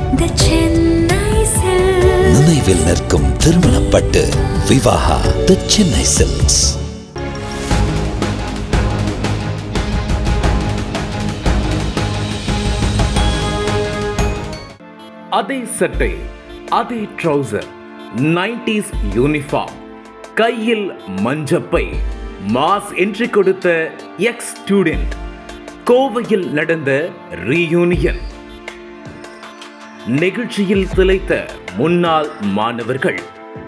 The Chennai Silks. நினைவில் நிற்கும் திருமணப்பட்டு விவாகா தி Chennai silks அதே சட்டை அதே ட்ரௌசர் நைன்டிஸ் யூனிஃபார்ம் கையில் மஞ்சப்பை மாஸ் என்ட்ரி கொடுத்த எக்ஸ் ஸ்டூடெண்ட் கோவையில் நடந்த ரீயூனியன் நெகிழ்ச்சியில் திளைத்த முன்னாள் மாணவர்கள்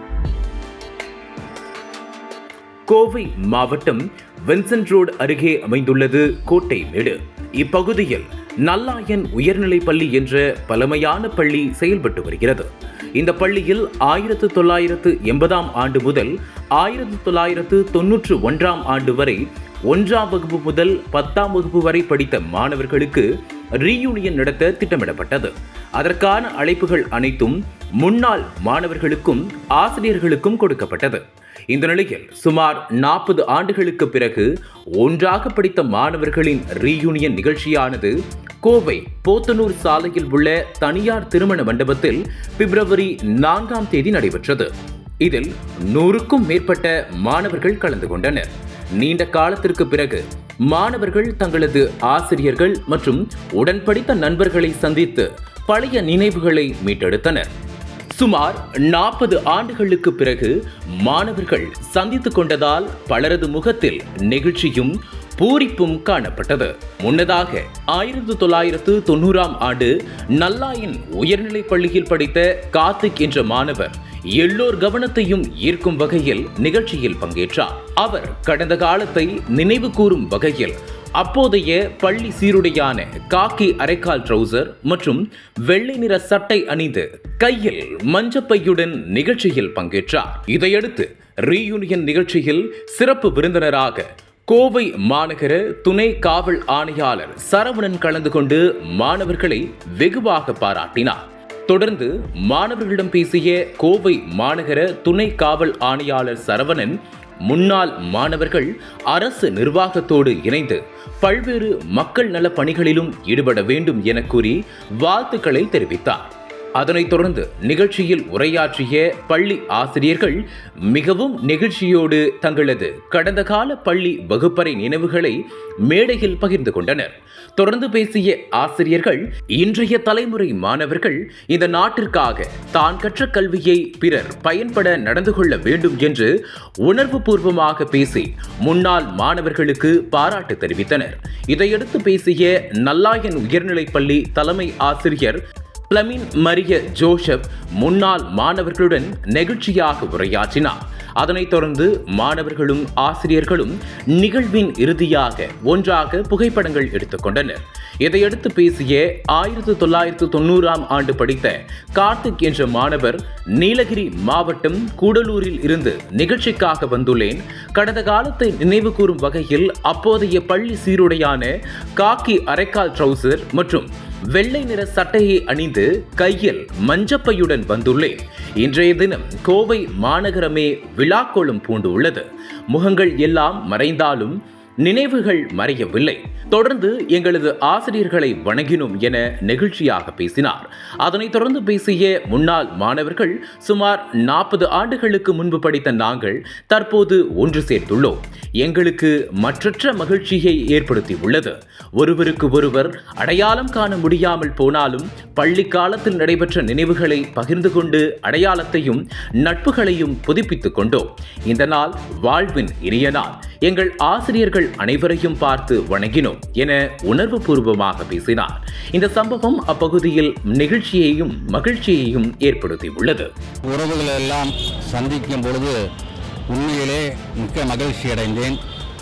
கோவை மாவட்டம் வின்சென்ட் ரோடு அருகே அமைந்துள்ளது கோட்டை மேடு இப்பகுதியில் நல்லாயன் உயர்நிலைப் பள்ளி என்ற பழமையான பள்ளி செயல்பட்டு வருகிறது இந்த பள்ளியில் ஆயிரத்து தொள்ளாயிரத்து எண்பதாம் ஆண்டு முதல் ஆயிரத்து தொள்ளாயிரத்து தொன்னூற்று ஒன்றாம் ஆண்டு வரை ஒன்றாம் வகுப்பு முதல் பத்தாம் வகுப்பு வரை படித்த மாணவர்களுக்கு ரீயூனியன் நடத்த திட்டமிடப்பட்டது அதற்கான அழைப்புகள் அனைத்தும் முன்னாள் மாணவர்களுக்கும் ஆசிரியர்களுக்கும் கொடுக்கப்பட்டது இந்த நிலையில் சுமார் நாற்பது ஆண்டுகளுக்கு பிறகு ஒன்றாக படித்த மாணவர்களின் ரீயூனியன் நிகழ்ச்சியானது கோவை போத்தனூர் சாலையில் உள்ள தனியார் திருமண மண்டபத்தில் பிப்ரவரி நான்காம் தேதி நடைபெற்றது இதில் நூறுக்கும் மேற்பட்ட மாணவர்கள் கலந்து கொண்டனர் நீண்ட காலத்திற்கு பிறகு மாணவர்கள் தங்களது ஆசிரியர்கள் மற்றும் உடன் படித்த நண்பர்களை சந்தித்து பழைய நினைவுகளை மீட்டெடுத்தனர் சுமார் நாற்பது ஆண்டுகளுக்கு பிறகு மாணவர்கள் சந்தித்துக் கொண்டதால் பலரது முகத்தில் நெகிழ்ச்சியும் பூரிப்பும் காணப்பட்டது முன்னதாக ஆயிரத்து தொள்ளாயிரத்து தொண்ணூறாம் ஆண்டு நல்லாயின் உயர்நிலைப் பள்ளியில் படித்த கார்த்திக் என்ற மாணவர் எல்லோர் கவனத்தையும் ஈர்க்கும் வகையில் நிகழ்ச்சியில் பங்கேற்றார் அவர் கடந்த காலத்தை நினைவு கூறும் வகையில் அப்போதைய பள்ளி சீருடையான காக்கி அரைக்கால் ட்ரௌசர் மற்றும் வெள்ளை நிற சட்டை அணிந்து கையில் மஞ்சப்பையுடன் நிகழ்ச்சியில் பங்கேற்றார் இதையடுத்து ரீயூனியன் நிகழ்ச்சியில் சிறப்பு விருந்தினராக கோவை மாநகர துணை காவல் ஆணையாளர் சரவணன் கலந்து கொண்டு மாணவர்களை வெகுவாக பாராட்டினார் தொடர்ந்து மாணவர்களிடம் பேசிய கோவை மாநகர துணை காவல் ஆணையாளர் சரவணன் முன்னாள் மாணவர்கள் அரசு நிர்வாகத்தோடு இணைந்து பல்வேறு மக்கள் நல பணிகளிலும் ஈடுபட வேண்டும் என கூறி வாழ்த்துக்களை தெரிவித்தார் அதனைத் தொடர்ந்து நிகழ்ச்சியில் உரையாற்றிய பள்ளி ஆசிரியர்கள் மிகவும் நெகிழ்ச்சியோடு தங்களது கடந்த கால பள்ளி வகுப்பறை நினைவுகளை மேடையில் பகிர்ந்து கொண்டனர் தொடர்ந்து பேசிய ஆசிரியர்கள் இன்றைய தலைமுறை மாணவர்கள் இந்த நாட்டிற்காக தான் கற்ற கல்வியை பிறர் பயன்பட நடந்து கொள்ள வேண்டும் என்று உணர்வு பூர்வமாக பேசி முன்னாள் மாணவர்களுக்கு பாராட்டு தெரிவித்தனர் இதையடுத்து பேசிய நல்லாயன் உயர்நிலைப் பள்ளி தலைமை ஆசிரியர் பிளமின் மரிய ஜோசப் முன்னாள் மாணவர்களுடன் நெகிழ்ச்சியாக உரையாற்றினார் அதனைத் தொடர்ந்து மாணவர்களும் ஆசிரியர்களும் நிகழ்வின் இறுதியாக ஒன்றாக புகைப்படங்கள் எடுத்துக்கொண்டனர் இதையடுத்து பேசிய ஆயிரத்து தொள்ளாயிரத்து தொண்ணூறாம் ஆண்டு படித்த கார்த்திக் என்ற மாணவர் நீலகிரி மாவட்டம் கூடலூரில் இருந்து நிகழ்ச்சிக்காக வந்துள்ளேன் கடந்த காலத்தை நினைவு கூறும் வகையில் அப்போதைய பள்ளி சீருடையான காக்கி அரைக்கால் ட்ரௌசர் மற்றும் வெள்ளை நிற சட்டையை அணிந்து கையில் மஞ்சப்பையுடன் வந்துள்ளேன் இன்றைய தினம் கோவை மாநகரமே விழாக்கோலம் பூண்டு உள்ளது முகங்கள் எல்லாம் மறைந்தாலும் நினைவுகள் மறையவில்லை தொடர்ந்து எங்களது ஆசிரியர்களை வணங்கினோம் என நெகிழ்ச்சியாக பேசினார் அதனைத் தொடர்ந்து பேசிய முன்னாள் மாணவர்கள் சுமார் நாற்பது ஆண்டுகளுக்கு முன்பு படித்த நாங்கள் தற்போது ஒன்று சேர்த்துள்ளோம் எங்களுக்கு மற்றற்ற மகிழ்ச்சியை ஏற்படுத்தி உள்ளது ஒருவருக்கு ஒருவர் அடையாளம் காண முடியாமல் போனாலும் பள்ளி காலத்தில் நடைபெற்ற நினைவுகளை பகிர்ந்து கொண்டு அடையாளத்தையும் நட்புகளையும் புதுப்பித்துக் கொண்டோம் இந்த நாள் வாழ்வின் இனிய நாள் எங்கள் ஆசிரியர்கள் அனைவரையும் பார்த்து வணங்கினோம் என உணர்வு பூர்வமாக பேசினார் இந்த சம்பவம் அப்பகுதியில் நெகிழ்ச்சியையும் மகிழ்ச்சியையும் ஏற்படுத்தியுள்ளது உறவுகளை எல்லாம் சந்திக்கும் பொழுது உண்மையிலே மிக்க மகிழ்ச்சி அடைந்தேன்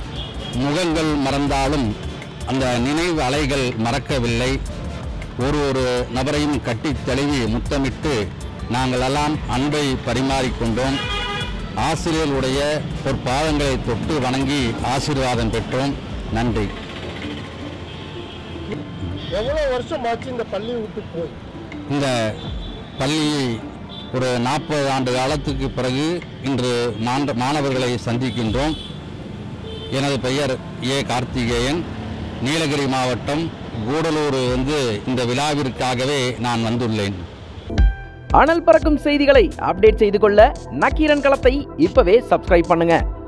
முகங்கள் மறந்தாலும் அந்த நினைவு அலைகள் மறக்கவில்லை ஒரு ஒரு நபரையும் கட்டித் தழுவி முத்தமிட்டு நாங்கள் எல்லாம் அன்பை பரிமாறிக்கொண்டோம் ஆசிரியர்களுடைய பொற்பாதங்களை தொட்டு வணங்கி ஆசீர்வாதம் பெற்றோம் நன்றி எவ்வளோ வருஷம் ஆச்சு இந்த பள்ளியை விட்டு போய் இந்த பள்ளியை ஒரு நாற்பது ஆண்டு காலத்துக்கு பிறகு இன்று மாண்ட மாணவர்களை சந்திக்கின்றோம் எனது பெயர் ஏ கார்த்திகேயன் நீலகிரி மாவட்டம் கூடலூர் வந்து இந்த விழாவிற்காகவே நான் வந்துள்ளேன் அனல் பறக்கும் செய்திகளை அப்டேட் செய்து கொள்ள நக்கீரன் களத்தை இப்பவே சப்ஸ்கிரைப் பண்ணுங்க